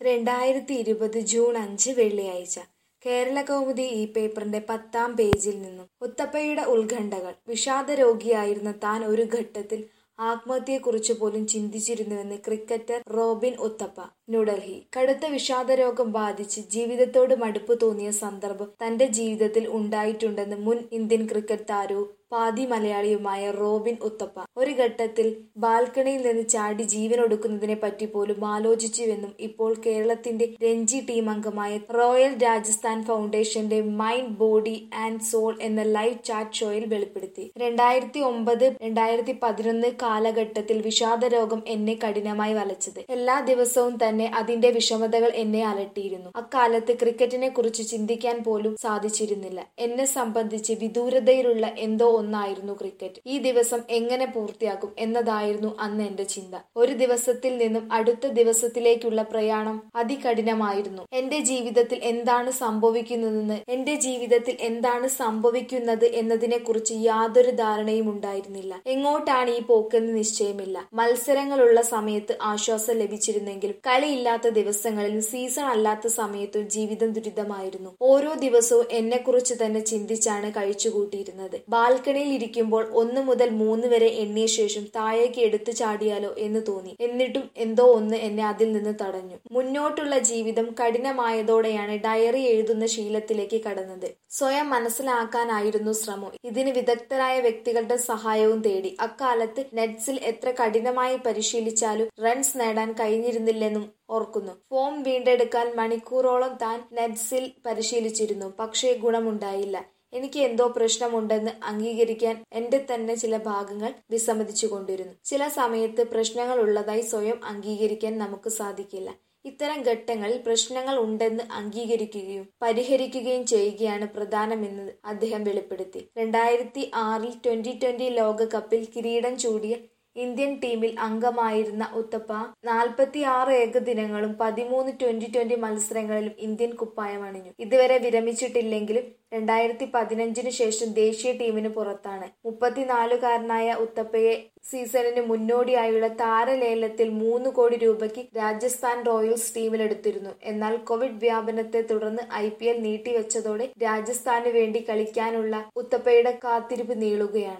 രണ്ടായിരത്തി ഇരുപത് ജൂൺ അഞ്ച് വെള്ളിയാഴ്ച കേരള കൗമുദി ഈ പേപ്പറിന്റെ പത്താം പേജിൽ നിന്നും ഉത്തപ്പയുടെ ഉത്കണ്ഠകൾ വിഷാദരോഗിയായിരുന്ന താൻ ഒരു ഘട്ടത്തിൽ ആത്മഹത്യയെക്കുറിച്ച് പോലും ചിന്തിച്ചിരുന്നുവെന്ന് ക്രിക്കറ്റർ റോബിൻ ഉത്തപ്പ ന്യൂഡൽഹി കടുത്ത വിഷാദരോഗം ബാധിച്ച് ജീവിതത്തോട് മടുപ്പ് തോന്നിയ സന്ദർഭം തന്റെ ജീവിതത്തിൽ ഉണ്ടായിട്ടുണ്ടെന്ന് മുൻ ഇന്ത്യൻ ക്രിക്കറ്റ് താരവും പാതി മലയാളിയുമായ റോബിൻ ഉത്തപ്പ ഒരു ഘട്ടത്തിൽ ബാൽക്കണിയിൽ നിന്ന് ചാടി ജീവനൊടുക്കുന്നതിനെ പറ്റി പോലും ആലോചിച്ചുവെന്നും ഇപ്പോൾ കേരളത്തിന്റെ രഞ്ജി ടീം അംഗമായ റോയൽ രാജസ്ഥാൻ ഫൗണ്ടേഷന്റെ മൈൻഡ് ബോഡി ആൻഡ് സോൾ എന്ന ലൈവ് ചാറ്റ് ഷോയിൽ വെളിപ്പെടുത്തി രണ്ടായിരത്തി ഒമ്പത് രണ്ടായിരത്തി പതിനൊന്ന് കാലഘട്ടത്തിൽ വിഷാദരോഗം എന്നെ കഠിനമായി വലച്ചത് എല്ലാ ദിവസവും തന്നെ അതിന്റെ വിഷമതകൾ എന്നെ അലട്ടിയിരുന്നു അക്കാലത്ത് ക്രിക്കറ്റിനെ കുറിച്ച് ചിന്തിക്കാൻ പോലും സാധിച്ചിരുന്നില്ല എന്നെ സംബന്ധിച്ച് വിദൂരതയിലുള്ള എന്തോ ഒന്നായിരുന്നു ക്രിക്കറ്റ് ഈ ദിവസം എങ്ങനെ പൂർത്തിയാക്കും എന്നതായിരുന്നു അന്ന് എന്റെ ചിന്ത ഒരു ദിവസത്തിൽ നിന്നും അടുത്ത ദിവസത്തിലേക്കുള്ള പ്രയാണം അതികഠിനമായിരുന്നു എന്റെ ജീവിതത്തിൽ എന്താണ് സംഭവിക്കുന്നതെന്ന് എന്റെ ജീവിതത്തിൽ എന്താണ് സംഭവിക്കുന്നത് എന്നതിനെ കുറിച്ച് യാതൊരു ധാരണയും ഉണ്ടായിരുന്നില്ല എങ്ങോട്ടാണ് ഈ പോക്കെന്ന് നിശ്ചയമില്ല മത്സരങ്ങളുള്ള സമയത്ത് ആശ്വാസം ലഭിച്ചിരുന്നെങ്കിലും കളിയില്ലാത്ത ദിവസങ്ങളിലും സീസൺ അല്ലാത്ത സമയത്തും ജീവിതം ദുരിതമായിരുന്നു ഓരോ ദിവസവും എന്നെക്കുറിച്ച് തന്നെ ചിന്തിച്ചാണ് കഴിച്ചുകൂട്ടിയിരുന്നത് ബാൽക്കണിയിൽ ഇരിക്കുമ്പോൾ ഒന്ന് മുതൽ മൂന്ന് വരെ എണ്ണിയ ശേഷം താഴേക്ക് എടുത്തു ചാടിയാലോ എന്ന് തോന്നി എന്നിട്ടും എന്തോ ഒന്ന് എന്നെ അതിൽ നിന്ന് തടഞ്ഞു മുന്നോട്ടുള്ള ജീവിതം കഠിനമായതോടെയാണ് ഡയറി എഴുതുന്ന ശീലത്തിലേക്ക് കടന്നത് സ്വയം മനസ്സിലാക്കാനായിരുന്നു ശ്രമം ഇതിന് വിദഗ്ധരായ വ്യക്തികളുടെ സഹായവും തേടി അക്കാലത്ത് നെറ്റ്സിൽ എത്ര കഠിനമായി പരിശീലിച്ചാലും റൺസ് നേടാൻ കഴിഞ്ഞിരുന്നില്ലെന്നും ഓർക്കുന്നു ഫോം വീണ്ടെടുക്കാൻ മണിക്കൂറോളം താൻ നെറ്റ്സിൽ പരിശീലിച്ചിരുന്നു പക്ഷേ ഗുണമുണ്ടായില്ല എനിക്ക് എന്തോ പ്രശ്നമുണ്ടെന്ന് അംഗീകരിക്കാൻ എന്റെ തന്നെ ചില ഭാഗങ്ങൾ വിസമ്മതിച്ചു കൊണ്ടിരുന്നു ചില സമയത്ത് പ്രശ്നങ്ങൾ ഉള്ളതായി സ്വയം അംഗീകരിക്കാൻ നമുക്ക് സാധിക്കില്ല ഇത്തരം ഘട്ടങ്ങളിൽ പ്രശ്നങ്ങൾ ഉണ്ടെന്ന് അംഗീകരിക്കുകയും പരിഹരിക്കുകയും ചെയ്യുകയാണ് പ്രധാനമെന്ന് അദ്ദേഹം വെളിപ്പെടുത്തി രണ്ടായിരത്തി ആറിൽ ട്വന്റി ട്വന്റി ലോകകപ്പിൽ കിരീടം ചൂടിയ ഇന്ത്യൻ ടീമിൽ അംഗമായിരുന്ന ഉത്തപ്പ നാൽപ്പത്തി ആറ് ഏകദിനങ്ങളും പതിമൂന്ന് ട്വന്റി ട്വന്റി മത്സരങ്ങളിലും ഇന്ത്യൻ കുപ്പായം അണിഞ്ഞു ഇതുവരെ വിരമിച്ചിട്ടില്ലെങ്കിലും രണ്ടായിരത്തി പതിനഞ്ചിന് ശേഷം ദേശീയ ടീമിന് പുറത്താണ് മുപ്പത്തിനാലുകാരനായ ഉത്തപ്പയെ സീസണിന് മുന്നോടിയായുള്ള താരലേലത്തിൽ മൂന്ന് കോടി രൂപയ്ക്ക് രാജസ്ഥാൻ റോയൽസ് ടീമിലെടുത്തിരുന്നു എന്നാൽ കോവിഡ് വ്യാപനത്തെ തുടർന്ന് ഐ പി എൽ നീട്ടിവെച്ചതോടെ രാജസ്ഥാന് വേണ്ടി കളിക്കാനുള്ള ഉത്തപ്പയുടെ കാത്തിരിപ്പ് നീളുകയാണ്